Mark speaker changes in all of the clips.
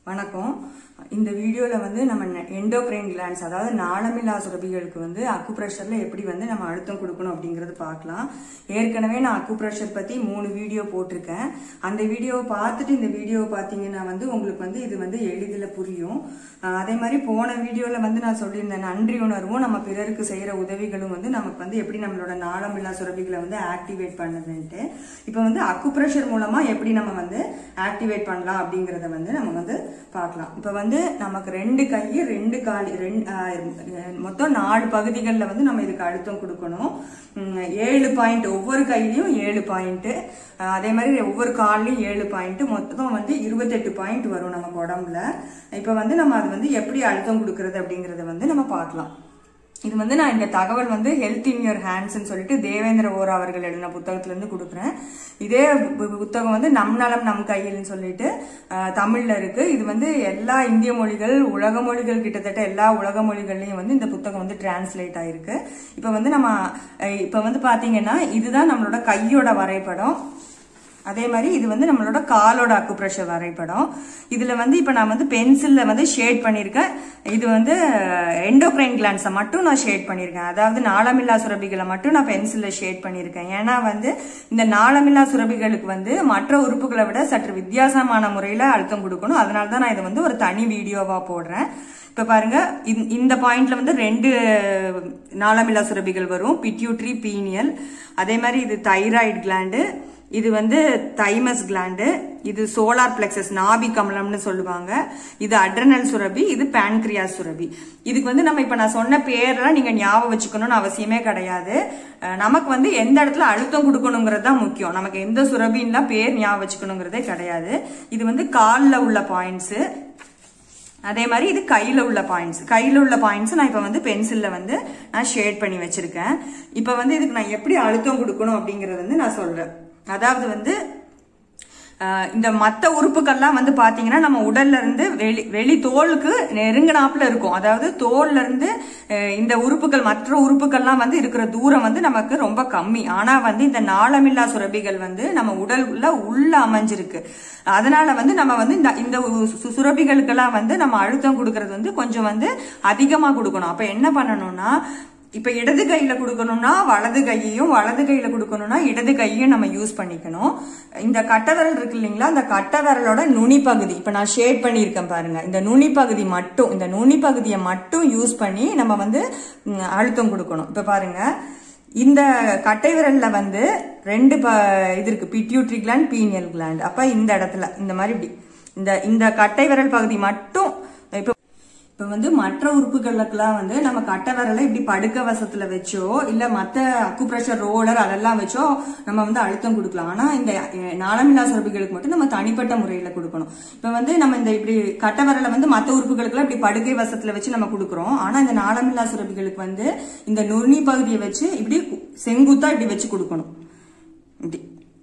Speaker 1: வணக்கம் இந்த வீடியோவில் வந்து நம்ம எண்டோக்ரைன் கிளான்ஸ் அதாவது நாளமில்லா சுரபிகளுக்கு வந்து அக்குப்ரெஷரில் எப்படி வந்து நம்ம அழுத்தம் கொடுக்கணும் அப்படிங்கிறது பார்க்கலாம் ஏற்கனவே நான் அக்குப்ரெஷர் பற்றி மூணு வீடியோ போட்டிருக்கேன் அந்த வீடியோவை பார்த்துட்டு இந்த வீடியோவை பார்த்தீங்கன்னா வந்து உங்களுக்கு வந்து இது வந்து எளிதில் புரியும் அஹ் அதே மாதிரி போன வீடியோவில் வந்து நான் சொல்லியிருந்தேன் நன்றி உணர்வும் நம்ம பிறருக்கு செய்கிற உதவிகளும் வந்து நமக்கு வந்து எப்படி நம்மளோட நாளமில்லா சுரபிகளை வந்து ஆக்டிவேட் பண்ணுதுன்ட்டு இப்போ வந்து அக்குப்ரெஷர் மூலமாக எப்படி நம்ம வந்து ஆக்டிவேட் பண்ணலாம் அப்படிங்கிறத வந்து நம்ம வந்து பார்க்கலாம் இப்போ வந்து நமக்கு ரெண்டு கை ரெண்டு கால் ரெண்டு ஆஹ், மொத்தம் நாலு பகுதிகளில் வந்து நம்ம இதுக்கு அழுத்தம் கொடுக்கணும் உம், ஏழு பாயிண்ட் ஒவ்வொரு கையிலையும் ஏழு பாயிண்ட் அதே மாதிரி ஒவ்வொரு கால்லையும் ஏழு பாயிண்ட் மொத்தம் வந்து இருபத்தெட்டு பாயிண்ட் வரும் நமக்கு உடம்புல இப்போ வந்து நம்ம அது வந்து எப்படி அழுத்தம் கொடுக்கறது அப்படிங்கறத வந்து நம்ம பார்க்கலாம் இது வந்து நான் இந்த தகவல் வந்து ஹெல்த் இன் யுவர் ஹேண்ட்ஸ்னு சொல்லிட்டு தேவேந்திர ஓரா அவர்கள் எழுதின புத்தகத்துல இருந்து கொடுக்குறேன் இதே பு- புத்தகம் வந்து நம் நலம் நம் கையில்னு சொல்லிட்டு அஹ், தமிழ்ல இருக்கு இது வந்து எல்லா இந்திய மொழிகள் உலக மொழிகள் கிட்டத்தட்ட எல்லா உலக மொழிகள்லயும் வந்து இந்த புத்தகம் வந்து டிரான்ஸ்லேட் ஆயிருக்கு இப்ப வந்து நம்ம அஹ், இப்ப வந்து பாத்தீங்கன்னா இதுதான் நம்மளோட கையோட வரைபடம் அதே மாதிரி இது வந்து நம்மளோட காலோட அக்குப்ரெஷர் வரைபடம் இதுல வந்து இப்ப நான் வந்து பென்சில்ல வந்து ஷேட் பண்ணியிருக்கேன் இது வந்து எண்டோக்ரைன் கிளான்ஸை மட்டும் நான் ஷேட் பண்ணியிருக்கேன் அதாவது நாளமில்லா சுரபிகளை மட்டும் நான் பென்சில்ல ஷேட் பண்ணியிருக்கேன் ஏன்னா வந்து இந்த நாளமில்லா சுரபிகளுக்கு வந்து மற்ற உறுப்புகளை விட சற்று வித்தியாசமான முறையில அழுத்தம் கொடுக்கணும் அதனால தான் நான் இதை வந்து ஒரு தனி வீடியோவா போடுறேன் இப்ப பாருங்க இந்த- இந்த பாயிண்ட்ல வந்து ரெண்டு நாளமில்லா சுரபிகள் வரும் பிட்யூட்ரி பீனியல் அதே மாதிரி இது தைராய்டு கிளாண்டு இது வந்து தைமஸ் கிளாண்டு இது சோலார் பிளெக்சஸ் நாபி கமலம்னு சொல்லுவாங்க இது அட்ரனல் சுரபி இது பான்கிரியாஸ் சுரபி இதுக்கு வந்து நம்ம இப்ப நான் சொன்ன பேர்லாம் நீங்க ஞாபகம் வச்சுக்கணும்னு அவசியமே கிடையாது அஹ் நமக்கு வந்து எந்த இடத்துல அழுத்தம் கொடுக்கணுங்கிறது தான் முக்கியம் நமக்கு எந்த சுரபின்லாம் பேர் ஞாபகம் வச்சுக்கணுங்கிறதே கிடையாது இது வந்து காலில் உள்ள பாயிண்ட்ஸ் அதே மாதிரி இது கையில உள்ள பாயிண்ட்ஸ் கையில உள்ள பாயிண்ட்ஸ் நான் இப்ப வந்து பென்சில்ல வந்து நான் ஷேட் பண்ணி வச்சிருக்கேன் இப்ப வந்து இதுக்கு நான் எப்படி அழுத்தம் கொடுக்கணும் அப்படிங்கறது வந்து நான் சொல்றேன் அதாவது வந்து ஆஹ், இந்த மத்த உறுப்புகள்லாம் வந்து பாத்தீங்கன்னா நம்ம உடல்ல இருந்து வெளி வெளி தோலுக்கு நெருங்கினாப்புல இருக்கும் அதாவது தோல்ல இருந்து அஹ், இந்த உறுப்புகள் மற்ற உறுப்புகள்லாம் வந்து இருக்கிற தூரம் வந்து நமக்கு ரொம்ப கம்மி ஆனா வந்து இந்த நாளமில்லா சுரபிகள் வந்து நம்ம உடல்ல உள்ள அமைஞ்சிருக்கு அதனால வந்து நம்ம வந்து இந்த இந்த சு- சுரபிகளுக்கெல்லாம் வந்து நம்ம அழுத்தம் கொடுக்கறது வந்து கொஞ்சம் வந்து அதிகமா கொடுக்கணும் அப்ப என்ன பண்ணணும்னா இப்ப இடது கையில கொடுக்கணும்னா வலது கையையும் வலது கையில கொடுக்கணும்னா இடது கையையும் நம்ம யூஸ் பண்ணிக்கணும் இந்த கட்டவிரல் இருக்கு இல்லைங்களா அந்த கட்டவிரலோட நுனி பகுதி இப்ப நான் ஷேட் பண்ணியிருக்கேன் பாருங்க இந்த நுனி பகுதி மட்டும் இந்த நுனி பகுதியை மட்டும் யூஸ் பண்ணி நம்ம வந்து ம், அழுத்தம் கொடுக்கணும் இப்ப பாருங்க இந்த கட்டை விரல்ல வந்து ரெண்டு ப இது இருக்கு பிட்யூட்ரி கிளாண்ட் பீனியல் கிளாண்ட் அப்ப இந்த இடத்துல இந்த மாதிரி இப்படி இந்த இந்த கட்டை விரல் பகுதி மட்டும் இப்ப இப்ப வந்து மற்ற உறுப்புகளுக்கெல்லாம் வந்து நம்ம கட்டை விரலை இப்படி படுக்க வசத்துல வச்சோ இல்ல மத்த அக்குப்ரெஷர் ரோலர் அதெல்லாம் வச்சோ நம்ம வந்து அழுத்தம் கொடுக்கலாம் ஆனா இந்த அஹ், நாளமில்லா சுரபிகளுக்கு மட்டும் நம்ம தனிப்பட்ட முறையில கொடுக்கணும் இப்ப வந்து நம்ம இந்த இப்படி கட்டை விரலை வந்து மத்த உறுப்புகளுக்கெல்லாம் இப்படி படுக்கை வசத்துல வச்சு நம்ம கொடுக்குறோம் ஆனா இந்த நாளமில்லா சுரபிகளுக்கு வந்து இந்த நுனி பகுதியை வச்சு இப்படி செங்குத்தா இப்படி வச்சு கொடுக்கணும் இப்படி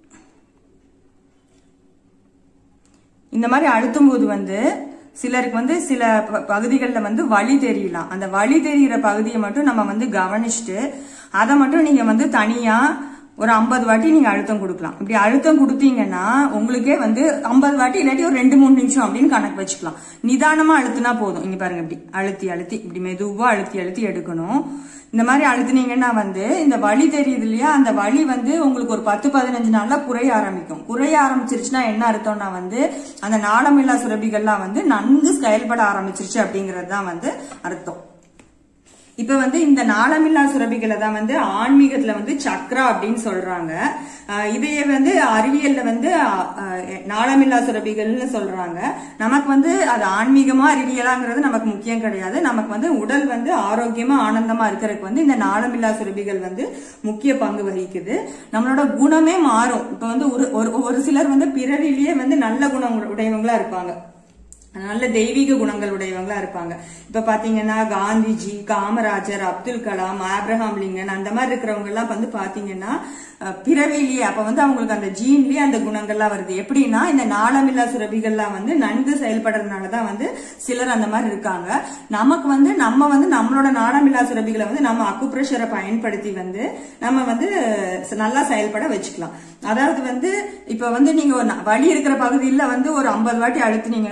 Speaker 1: இந்த மாதிரி அழுத்தும் போது வந்து சிலருக்கு வந்து சில பகுதிகளில் வந்து வலி தெரியலாம் அந்த வலி தெரிகிற பகுதியை மட்டும் நம்ம வந்து கவனிச்சுட்டு அதை மட்டும் நீங்க வந்து தனியா ஒரு ஐம்பது வாட்டி நீங்க அழுத்தம் கொடுக்கலாம் இப்படி அழுத்தம் கொடுத்தீங்கன்னா உங்களுக்கே வந்து ஐம்பது வாட்டி இல்லாட்டி ஒரு ரெண்டு மூணு நிமிஷம் அப்படின்னு கணக்கு வச்சுக்கலாம் நிதானமா அழுத்தினா போதும் இங்க பாருங்க இப்படி அழுத்தி அழுத்தி இப்படி மெதுவா அழுத்தி அழுத்தி எடுக்கணும் இந்த மாதிரி அழுத்துனீங்கன்னா வந்து இந்த வலி தெரியுது இல்லையா அந்த வலி வந்து உங்களுக்கு ஒரு பத்து பதினஞ்சு நாள்ல குறைய ஆரம்பிக்கும் குறைய ஆரம்பிச்சிருச்சுன்னா என்ன அர்த்தம்னா வந்து அந்த நாளமில்லா சுரபிகள்லாம் வந்து நன்கு செயல்பட ஆரம்பிச்சிருச்சு அப்படிங்கிறது தான் வந்து அர்த்தம் இப்ப வந்து இந்த நாளமில்லா சுரபிகளை தான் வந்து ஆன்மீகத்துல வந்து சக்ரா அப்படின்னு சொல்றாங்க ஆஹ் இதையே வந்து அறிவியல்ல வந்து ஆஹ், ஆஹ், நாளமில்லா சுரபிகள்னு சொல்றாங்க நமக்கு வந்து அது ஆன்மீகமா அறிவியலாங்கிறது நமக்கு முக்கியம் கிடையாது நமக்கு வந்து உடல் வந்து ஆரோக்கியமா ஆனந்தமா இருக்கிறதுக்கு வந்து இந்த நாளமில்லா சுரபிகள் வந்து முக்கிய பங்கு வகிக்குது நம்மளோட குணமே மாறும் இப்ப வந்து ஒரு ஒரு- ஒரு சிலர் வந்து பிறவிலேயே வந்து நல்ல குணம் உடையவங்களா இருப்பாங்க நல்ல தெய்வீக குணங்கள் உடையவங்களா இருப்பாங்க இப்ப பாத்தீங்கன்னா காந்திஜி காமராஜர் அப்துல் கலாம் ஆப்ரஹாம் லிங்கன் அந்த மாதிரி இருக்கிறவங்க எல்லாம் வந்து பாத்தீங்கன்னா அஹ், பிறவிலேயே அப்ப வந்து அவங்களுக்கு அந்த ஜீன்லயே அந்த குணங்கள்லாம் வருது எப்படின்னா இந்த நாளமில்லா சுரபிகள்லாம் வந்து நன்கு செயல்படுறதுனாலதான் வந்து சிலர் அந்த மாதிரி இருக்காங்க நமக்கு வந்து நம்ம வந்து நம்மளோட நாளமில்லா சுரபிகளை வந்து நம்ம அக்குப்ரெஷரை பயன்படுத்தி வந்து நம்ம வந்து அஹ், நல்லா செயல்பட வச்சுக்கலாம் அதாவது வந்து இப்ப வந்து நீங்க ஒரு ந- வலி இருக்கிற பகுதியில வந்து ஒரு ஐம்பது வாட்டி அழுத்துனீங்கன்னா வலி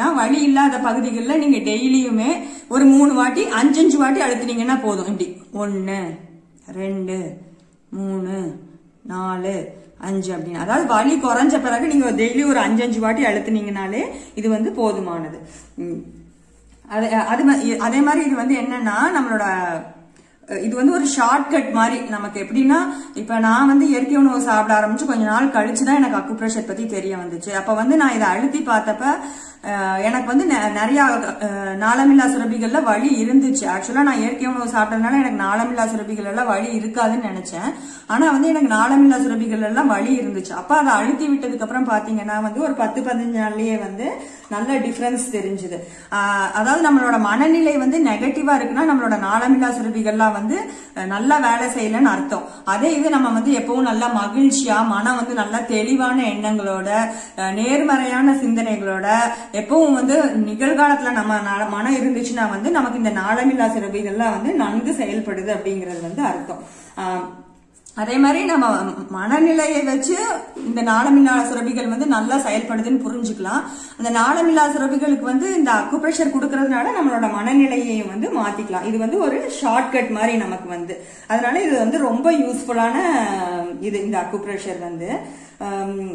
Speaker 1: இல்லாத பகுதிகளில் நீங்க டெய்லியுமே ஒரு மூணு வாட்டி அஞ்சஞ்சு வாட்டி அழுத்துனீங்கன்னா போதும் இப்படி ஒன்னு ரெண்டு மூணு நாலு அஞ்சு அப்படின்னு அதாவது வலி குறைஞ்ச பிறகு நீங்க டெய்லி ஒரு அஞ்சு அஞ்சு வாட்டி அழுத்துனீங்கனாலே இது வந்து போதுமானது ம். அது அது ம- அதே மாதிரி இது வந்து என்னன்னா நம்மளோட அஹ், இது வந்து ஒரு ஷார்ட்கட் மாதிரி நமக்கு எப்படின்னா இப்ப நான் வந்து இயற்கை உணவு சாப்பிட ஆரம்பிச்சு கொஞ்ச நாள் கழிச்சு தான் எனக்கு அக்குப்ரெஷர் பத்தி தெரிய வந்துச்சு அப்ப வந்து நான் இதை அழுத்தி பார்த்தப்ப அஹ், எனக்கு வந்து நெ- நிறைய அஹ், நாளமில்லா சுரபிகள்ல வலி இருந்துச்சு ஆக்சுவலா நான் இயற்கை உணவு சாப்பிட்டதுனால எனக்கு நாளமில்லா சுரபிகள் எல்லாம் வலி இருக்காதுன்னு நினைச்சேன் ஆனா வந்து எனக்கு நாளமில்லா சுரபிகள் எல்லாம் வலி இருந்துச்சு அப்ப அதை அழுத்தி விட்டதுக்கு அப்புறம் பாத்தீங்கன்னா வந்து ஒரு பத்து பதினஞ்சு நாள்லயே வந்து நல்ல டிஃபரன்ஸ் தெரிஞ்சுது ஆஹ் அதாவது நம்மளோட மனநிலை வந்து நெகட்டிவா இருக்குன்னா நம்மளோட நாளமில்லா சுரபிகள்லாம் வந்து அஹ், நல்லா வேலை செய்யலன்னு அர்த்தம் அதே இது நம்ம வந்து எப்பவும் நல்லா மகிழ்ச்சியா மனம் வந்து நல்லா தெளிவான எண்ணங்களோட அஹ், நேர்மறையான சிந்தனைகளோட எப்பவும் வந்து நிகழ்காலத்துல நம்ம ந- மனம் இருந்துச்சுன்னா வந்து நமக்கு இந்த நாளமில்லா சுரபிகள்லாம் வந்து நன்கு செயல்படுது அப்படிங்கிறது வந்து அர்த்தம் ஆஹ், அதே மாதிரி நம்ம மனநிலையை வச்சு இந்த நாளமில்லா சுரபிகள் வந்து நல்லா செயல்படுதுன்னு புரிஞ்சுக்கலாம் அந்த நாளமில்லா சுரபிகளுக்கு வந்து இந்த அக்குப்ரெஷர் கொடுக்கறதுனால நம்மளோட மனநிலையையும் வந்து மாத்திக்கலாம் இது வந்து ஒரு ஷார்ட்கட் மாதிரி நமக்கு வந்து அதனால இது வந்து ரொம்ப யூஸ்ஃபுல்லான இது இந்த அக்குப்ரெஷர் வந்து ஆம்,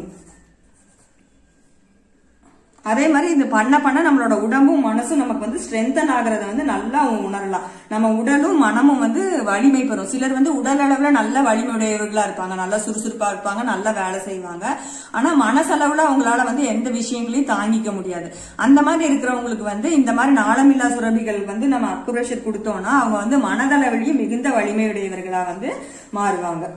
Speaker 1: அதே மாதிரி இது பண்ண பண்ண நம்மளோட உடம்பும் மனசும் நமக்கு வந்து ஸ்ட்ரென்தன் ஆகுறத வந்து நல்லா உணரலாம் நம்ம உடலும் மனமும் வந்து வலிமை பெறும் சிலர் வந்து உடல் அளவுல நல்ல வலிமையுடையவர்களா இருப்பாங்க நல்லா சுறுசுறுப்பா இருப்பாங்க நல்லா வேலை செய்வாங்க ஆனா மனசளவுல அவங்களால வந்து எந்த விஷயங்களையும் தாங்கிக்க முடியாது அந்த மாதிரி இருக்கிறவங்களுக்கு வந்து இந்த மாதிரி நாளமில்லா சுரபிகள் வந்து நம்ம அக்குப்ரெஷர் கொடுத்தோம்னா அவங்க வந்து மனதளவிலேயே மிகுந்த வலிமையுடையவர்களா வந்து மாறுவாங்க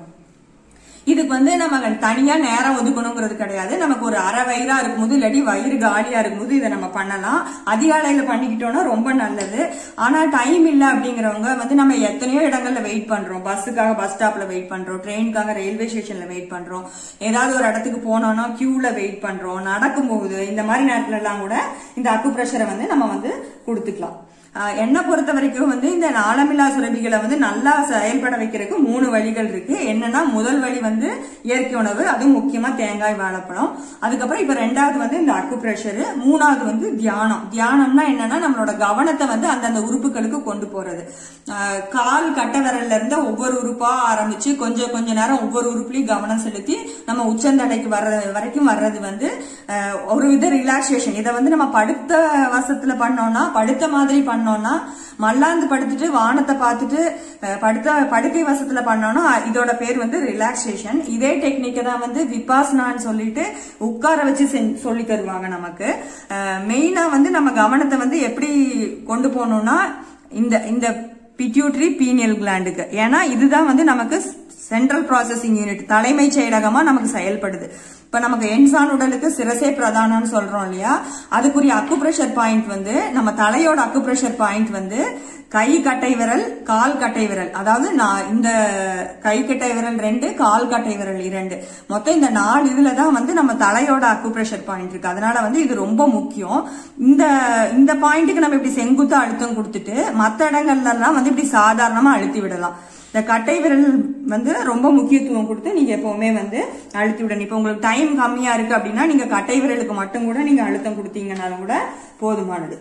Speaker 1: இதுக்கு வந்து நம்ம தனியா நேரம் ஒதுக்கணுங்கிறது கிடையாது நமக்கு ஒரு அரை வயிறா இருக்கும்போது இல்லாட்டி வயிறு காலியா இருக்கும்போது இதை நம்ம பண்ணலாம் அதிகாலையில பண்ணிக்கிட்டோம்னா ரொம்ப நல்லது ஆனா டைம் இல்ல அப்படிங்கிறவங்க வந்து நம்ம எத்தனையோ இடங்கள்ல வெயிட் பண்றோம் பஸ்ஸுக்காக பஸ் ஸ்டாப்ல வெயிட் பண்றோம் ட்ரெயினுக்காக ரயில்வே ஸ்டேஷன்ல வெயிட் பண்றோம் ஏதாவது ஒரு இடத்துக்கு போனோம்னா கியூல வெயிட் பண்றோம் நடக்கும்போது இந்த மாதிரி நேரத்துல எல்லாம் கூட இந்த அக்கு பிரஷரை வந்து நம்ம வந்து கொடுத்துக்கலாம் ஆஹ் என்னை பொறுத்த வரைக்கும் வந்து இந்த நாளமில்லா சுரபிகளை வந்து நல்லா செயல்பட வைக்கிறதுக்கு மூணு வழிகள் இருக்கு என்னன்னா முதல் வழி வந்து இயற்கை உணவு அதுவும் முக்கியமா தேங்காய் வாழைப்பழம் அதுக்கப்புறம் இப்ப ரெண்டாவது வந்து இந்த அக்கு பிரஷர் மூணாவது வந்து தியானம் தியானம்னா என்னன்னா நம்மளோட கவனத்தை வந்து அந்தந்த உறுப்புகளுக்கு கொண்டு போறது ஆஹ் கால் கட்ட விரல்ல இருந்து ஒவ்வொரு உறுப்பா ஆரம்பிச்சு கொஞ்சம் கொஞ்ச நேரம் ஒவ்வொரு உறுப்புலயும் கவனம் செலுத்தி நம்ம உச்சந்தலைக்கு வர்ற வரைக்கும் வர்றது வந்து ஆஹ் ஒரு வித ரிலாக்ஸேஷன் இதை வந்து நம்ம படுத்த வசத்துல பண்ணோம்னா படுத்த மாதிரி பண்ணோம்னா மல்லாந்து படுத்துட்டு வானத்தை பார்த்துட்டு அஹ், படுத்த படுக்கை வசத்துல பண்ணோம்னா இதோட பேர் வந்து ரிலாக்ஸேஷன் இதே டெக்னிக்கை தான் வந்து விபாஸ்னான்னு சொல்லிட்டு உட்கார வச்சு செஞ்சு- சொல்லி தருவாங்க நமக்கு மெயினா வந்து நம்ம கவனத்தை வந்து எப்படி கொண்டு போகணும்னா இந்த இந்த பிட்யூட்ரி பீனியல் கிளாண்டுக்கு ஏன்னா இதுதான் வந்து நமக்கு சென்ட்ரல் ப்ராசஸிங் யூனிட் தலைமைச் செயலகமா நமக்கு செயல்படுது இப்ப நமக்கு என்சான் உடலுக்கு சிரசே பிரதானம்னு சொல்றோம் இல்லையா அதுக்குரிய அக்குப்ரெஷர் பாயிண்ட் வந்து நம்ம தலையோட அக்குப்ரெஷர் பாயிண்ட் வந்து கை கட்டை விரல் கால் கட்டை விரல் அதாவது நான் இந்த கை கட்டை விரல் ரெண்டு கால் கட்டை விரல் இரண்டு மொத்தம் இந்த நாலு இதுல தான் வந்து நம்ம தலையோட அக்குப்ரெஷர் பாயிண்ட் இருக்கு அதனால வந்து இது ரொம்ப முக்கியம் இந்த இந்த பாயிண்ட்டுக்கு நம்ம இப்படி செங்குத்தா அழுத்தம் கொடுத்துட்டு மற்ற இடங்கள்ல எல்லாம் வந்து இப்படி சாதாரணமா அழுத்தி விடலாம் இந்த கட்டை விரல் வந்து ரொம்ப முக்கியத்துவம் கொடுத்து நீங்க எப்பவுமே வந்து அழுத்தி விடணும் இப்போ உங்களுக்கு டைம் கம்மியா இருக்கு அப்படின்னா நீங்க கட்டை விரலுக்கு மட்டும் கூட நீங்க அழுத்தம் கொடுத்தீங்கனாலும் கூட போதுமானது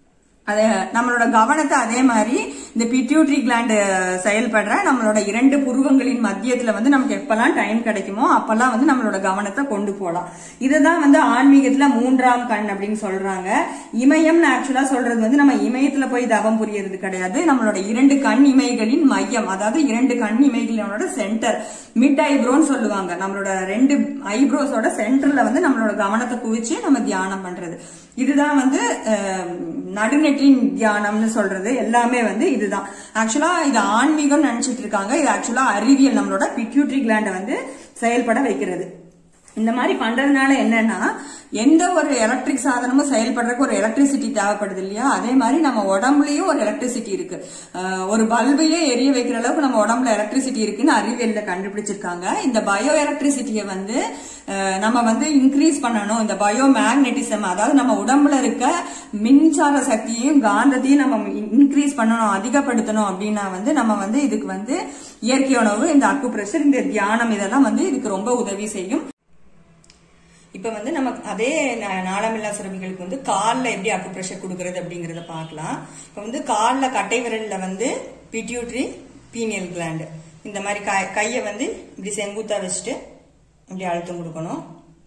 Speaker 1: அது நம்மளோட கவனத்தை அதே மாதிரி இந்த பிட்யூட்ரி கிளாண்டு செயல்படுற நம்மளோட இரண்டு புருவங்களின் மத்தியத்துல வந்து நமக்கு எப்பெல்லாம் டைம் கிடைக்குமோ அப்பெல்லாம் வந்து நம்மளோட கவனத்தை கொண்டு போகலாம் இதுதான் வந்து ஆன்மீகத்துல மூன்றாம் கண் அப்படின்னு சொல்றாங்க இமயம்னு ஆக்சுவலா சொல்றது வந்து நம்ம இமயத்துல போய் தவம் புரியறது கிடையாது நம்மளோட இரண்டு கண் இமைகளின் மையம் அதாவது இரண்டு கண் இமைகளோட சென்டர் மிட் ஐப்ரோன்னு சொல்லுவாங்க நம்மளோட ரெண்டு ஐப்ரோஸோட சென்டர்ல வந்து நம்மளோட கவனத்தை குவிச்சு நம்ம தியானம் பண்றது இதுதான் வந்து அஹ், நடுநெற்றின் தியானம்னு சொல்றது எல்லாமே வந்து இதுதான் ஆக்சுவலா இது ஆன்மீகம் நினைச்சிட்டு இருக்காங்க இது ஆக்சுவலா அறிவியல் நம்மளோட பிட்யூட்ரி கிளாண்டை வந்து செயல்பட வைக்கிறது இந்த மாதிரி பண்றதுனால என்னன்னா எந்த ஒரு எலக்ட்ரிக் சாதனமும் செயல்படுறதுக்கு ஒரு எலக்ட்ரிசிட்டி தேவைப்படுது இல்லையா அதே மாதிரி நம்ம உடம்புலயும் ஒரு எலக்ட்ரிசிட்டி இருக்கு அஹ் ஒரு பல்பையே எரிய வைக்கிற அளவுக்கு நம்ம உடம்புல எலக்ட்ரிசிட்டி இருக்குன்னு அறிவியல்ல கண்டுபிடிச்சிருக்காங்க இந்த பயோ எலக்ட்ரிசிட்டியை வந்து அஹ் நம்ம வந்து இன்க்ரீஸ் பண்ணணும் இந்த பயோ மேக்னெட்டிசம் அதாவது நம்ம உடம்புல இருக்க மின்சார சக்தியையும் காந்தத்தையும் நம்ம இன்க்ரீஸ் பண்ணணும் அதிகப்படுத்தணும் அப்படின்னா வந்து நம்ம வந்து இதுக்கு வந்து இயற்கை உணவு இந்த அக்கு இந்த தியானம் இதெல்லாம் வந்து இதுக்கு ரொம்ப உதவி செய்யும் இப்போ வந்து நம்ம அதே ந- நாளமில்லா சுரபிகளுக்கு வந்து காலில் எப்படி அக்குப்ரெஷர் கொடுக்கறது அப்படிங்கறத பார்க்கலாம் இப்போ வந்து காலில் கட்டை விரல்ல வந்து பிட்யூட்ரி பீனியல் கிளாண்டு இந்த மாதிரி கை கையை வந்து இப்படி செங்குத்தா வச்சுட்டு இப்படி அழுத்தம் கொடுக்கணும்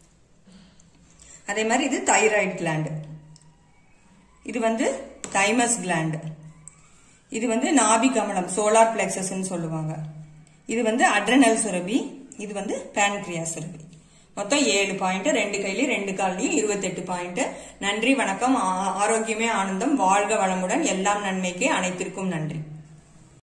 Speaker 1: அதே மாதிரி இது தைராய்டு கிளாண்டு இது வந்து தைமஸ் கிளாண்டு இது வந்து நாபி கமலம் சோலார் பிளெக்சஸ்ன்னு சொல்லுவாங்க இது வந்து அட்ரனல் சுரபி இது வந்து pancreas சுரபி மொத்தம் ஏழு பாயிண்ட் ரெண்டு கையிலயும் ரெண்டு கால்லையும் இருபத்தெட்டு பாயிண்ட் நன்றி வணக்கம் ஆ- ஆரோக்கியமே ஆனந்தம் வாழ்க வளமுடன் எல்லாம் நன்மைக்கு அனைத்திற்கும் நன்றி